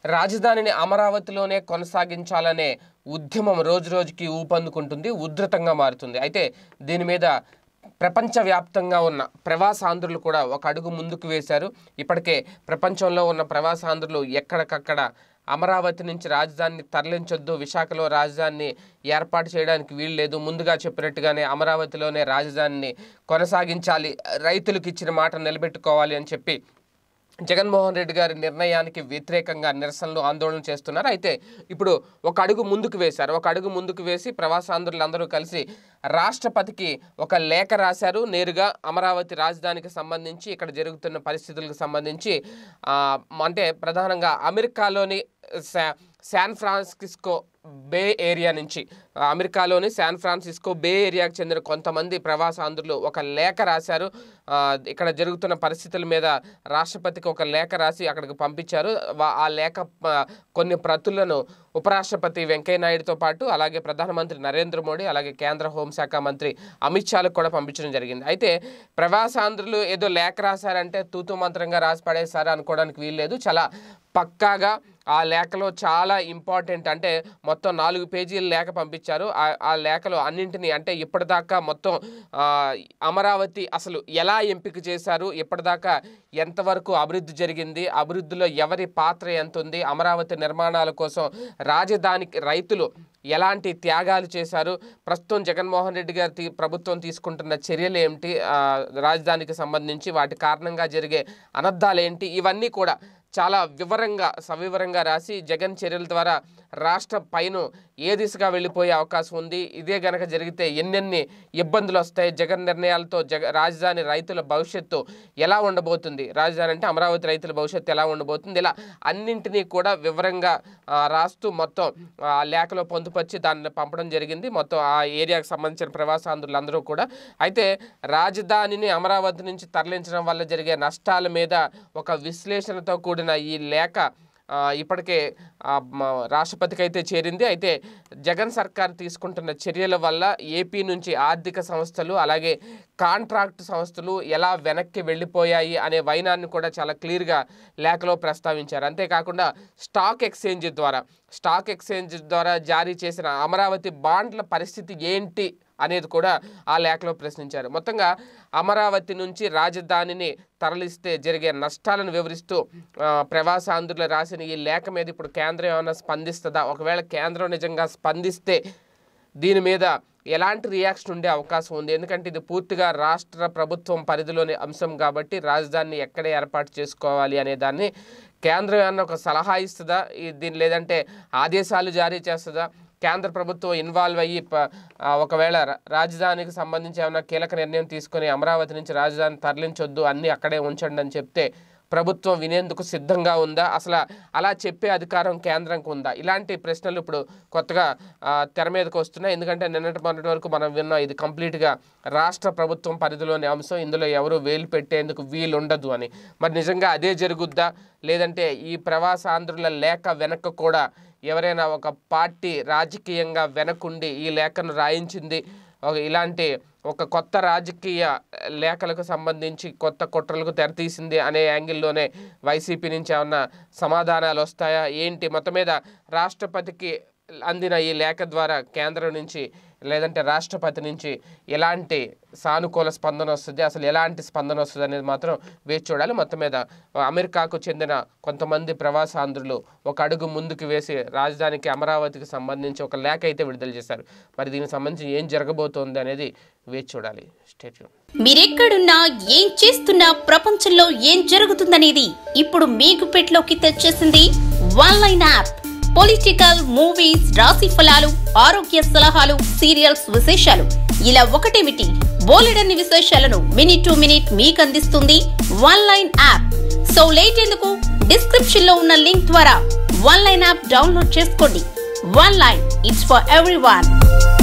రాజధానిని అమరావతిలోనే కొనసాగించాలనే ఉద్యమం రోజు రోజుకి ఊపందుకుంటుంది ఉధృతంగా మారుతుంది అయితే దీని మీద ప్రపంచవ్యాప్తంగా ఉన్న ప్రవాసాంధ్రులు కూడా ఒక అడుగు ముందుకు వేశారు ఇప్పటికే ప్రపంచంలో ఉన్న ప్రవాసాంధ్రులు ఎక్కడికక్కడ అమరావతి నుంచి రాజధానిని తరలించొద్దు విశాఖలో రాజధానిని ఏర్పాటు చేయడానికి వీలు లేదు ముందుగా చెప్పినట్టుగానే అమరావతిలోనే రాజధానిని కొనసాగించాలి రైతులకు ఇచ్చిన మాట నిలబెట్టుకోవాలి అని చెప్పి జగన్మోహన్ రెడ్డి గారి నిర్ణయానికి వ్యతిరేకంగా నిరసనలు ఆందోళన చేస్తున్నారు అయితే ఇప్పుడు ఒక అడుగు ముందుకు వేశారు ఒక అడుగు ముందుకు వేసి ప్రవాసాంధ్రులందరూ కలిసి రాష్ట్రపతికి ఒక లేఖ రాశారు నేరుగా అమరావతి రాజధానికి సంబంధించి ఇక్కడ జరుగుతున్న పరిస్థితులకు సంబంధించి ఆ, అంటే ప్రధానంగా అమెరికాలోని శా శాన్ ఫ్రాన్సిస్కో బే ఏరియా నుంచి ఆ, అమెరికాలోని శాన్ ఫ్రాన్సిస్కో బే ఏరియాకు చెందిన కొంతమంది ప్రవాసాంధ్రులు ఒక లేఖ రాశారు ఆ, ఇక్కడ జరుగుతున్న పరిస్థితుల మీద రాష్ట్రపతికి ఒక లేఖ రాసి అక్కడికి పంపించారు వా- ఆ లేఖ ఆ, కొన్ని ప్రతులను ఉపరాష్ట్రపతి వెంకయ్యనాయుడుతో పాటు అలాగే ప్రధానమంత్రి నరేంద్ర మోడీ అలాగే కేంద్ర హోంశాఖ మంత్రి అమిత్ షాలకు కూడా పంపించడం జరిగింది అయితే ప్రవాసాంధ్రులు ఏదో లేఖ రాశారంటే తూతు మంత్రంగా రాసి పడేశారు అనుకోవడానికి వీల్లేదు చాలా పక్కాగా ఆ లేఖలో చాలా ఇంపార్టెంట్ అంటే మొత్తం నాలుగు పేజీల లేఖ పంపించారు ఆ- ఆ లేఖలో అన్నింటినీ అంటే ఇప్పటిదాకా మొత్తం ఆ, అమరావతి అసలు ఎలా ఎంపిక చేశారు ఇప్పటిదాకా ఎంతవరకు అభివృద్ధి జరిగింది అభివృద్ధిలో ఎవరి పాత్ర ఎంత ఉంది అమరావతి నిర్మాణాల కోసం రాజధానికి రైతులు ఎలాంటి త్యాగాలు చేశారు ప్రస్తుతం జగన్మోహన్ రెడ్డి గారి తీ- ప్రభుత్వం తీసుకుంటున్న చర్యలు ఏమిటి ఆ, రాజధానికి సంబంధించి వాటి కారణంగా జరిగే అనర్థాలు ఏంటి ఇవన్నీ కూడా చాలా వివరంగా సవివరంగా రాసి జగన్ చర్యల ద్వారా రాష్ట్ర పైన ఏ దిశగా వెళ్ళిపోయే అవకాశం ఉంది ఇదే గనక జరిగితే ఎన్నెన్ని ఇబ్బందులు వస్తాయి జగన్ నిర్ణయాలతో జగ రాజధాని రైతుల భవిష్యత్తు ఎలా ఉండబోతుంది రాజధాని అంటే అమరావతి రైతుల భవిష్యత్తు ఎలా ఉండబోతుంది ఇలా అన్నింటినీ కూడా వివరంగా ఆ, రాస్తూ మొత్తం ఆ లేఖలో పొందుపరిచి దాన్ని పంపడం జరిగింది మొత్తం ఆ ఏరియాకు సంబంధించిన ప్రవాసాంధ్రులందరూ కూడా అయితే రాజధానిని అమరావతి నుంచి తరలించడం వల్ల జరిగే నష్టాల మీద ఒక విశ్లేషణతో కూడిన ఈ లేఖ ఆ, ఇప్పటికే ఆ, మ- రాష్ట్రపతికి అయితే చేరింది అయితే జగన్ సర్కార్ తీసుకుంటున్న చర్యల వల్ల ఏపీ నుంచి ఆర్థిక సంస్థలు అలాగే కాంట్రాక్ట్ సంస్థలు ఎలా వెనక్కి వెళ్ళిపోయాయి అనే వైనాన్ని కూడా చాలా క్లియర్గా లేఖలో ప్రస్తావించారు అంతేకాకుండా స్టాక్ ఎక్స్చేంజ్ ద్వారా స్టాక్ ఎక్స్చేంజ్ ద్వారా జారీ చేసిన అమరావతి బాండ్ల పరిస్థితి ఏంటి అనేది కూడా ఆ లేఖలో ప్రశ్నించారు మొత్తంగా అమరావతి నుంచి రాజధానిని తరలిస్తే జరిగే నష్టాలను వివరిస్తూ ఆ, ప్రవాసాంధ్రులు రాసిన ఈ లేఖ మీద ఇప్పుడు కేంద్రం ఏమైనా స్పందిస్తుందా ఒకవేళ కేంద్రం నిజంగా స్పందిస్తే దీని మీద ఎలాంటి రియాక్షన్ ఉండే అవకాశం ఉంది ఎందుకంటే ఇది పూర్తిగా రాష్ట్ర ప్రభుత్వం పరిధిలోని అంశం కాబట్టి రాజధానిని ఎక్కడ ఏర్పాటు చేసుకోవాలి అనే దాన్ని కేంద్రం ఏమన్నా ఒక సలహా ఇస్తుందా ఈ దీని లేదంటే ఆదేశాలు జారీ చేస్తుందా కేంద్ర ప్రభుత్వం ఇన్వాల్వ్ అయ్యి ప- ఆ, ఒకవేళ రా- రాజధానికి సంబంధించి ఏమైనా కీలక నిర్ణయం తీసుకొని అమరావతి నుంచి రాజధాని తరలించొద్దు అన్నీ అక్కడే ఉంచండి అని చెప్తే ప్రభుత్వం వినేందుకు సిద్ధంగా ఉందా అసలు అలా చెప్పే అధికారం కేంద్రంకి ఉందా ఇలాంటి ప్రశ్నలు ఇప్పుడు కొత్తగా ఆ, తెర మీదకి వస్తున్నాయి ఎందుకంటే నిన్నటి మొన్నటి వరకు మనం విన్నాం ఇది కంప్లీట్గా రాష్ట్ర ప్రభుత్వం పరిధిలోని అంశం ఇందులో ఎవరు వేలు పెట్టేందుకు వీలు ఉండదు అని మరి నిజంగా అదే జరుగుద్దా లేదంటే ఈ ప్రవాసాంధ్రుల లేఖ వెనక కూడా ఎవరైనా ఒక పార్టీ రాజకీయంగా వెనకుండి ఈ లేఖను రాయించింది ఒక ఇలాంటి ఒక కొత్త రాజకీయ లేఖలకు సంబంధించి కొత్త కుట్రలకు తెరతీసింది అనే యాంగిల్లోనే వైసీపీ నుంచి ఏమన్నా సమాధానాలు వస్తాయా ఏంటి మొత్తం మీద రాష్ట్రపతికి అందిన ఈ లేఖ ద్వారా కేంద్రం నుంచి లేదంటే రాష్ట్రపతి నుంచి ఎలాంటి సానుకూల స్పందన వస్తుంది అసలు ఎలాంటి స్పందన వస్తుంది అనేది మాత్రం వేచి చూడాలి మొత్తం మీద అమెరికాకు చెందిన కొంతమంది ప్రవాసాంధ్రులు ఒక అడుగు ముందుకు వేసి రాజధానికి అమరావతికి సంబంధించి ఒక లేఖ అయితే విడుదల చేశారు మరి దీనికి సంబంధించి ఏం జరగబోతోంది అనేది వేచి చూడాలి స్టేట్యూన్ మీరెక్కడున్నా ఏం చేస్తున్నా ప్రపంచంలో ఏం జరుగుతుందనేది ఇప్పుడు మీకు పెట్లోకి తెచ్చేసింది one line app political movies రాశి ఫలాలు ఆరోగ్య సలహాలు సీరియల్స్ విశేషాలు ఇలా ఒకటేమిటి బోలెడన్ని విశేషాలను మినిట్ టు మినిట్ మీకు అందిస్తుంది one line app so late ఎందుకు డిస్క్రిప్షన్ లో ఉన్న లింక్ ద్వారా వన్ లైన్ యాప్ డౌన్లోడ్ చేసుకోండి one line it's for every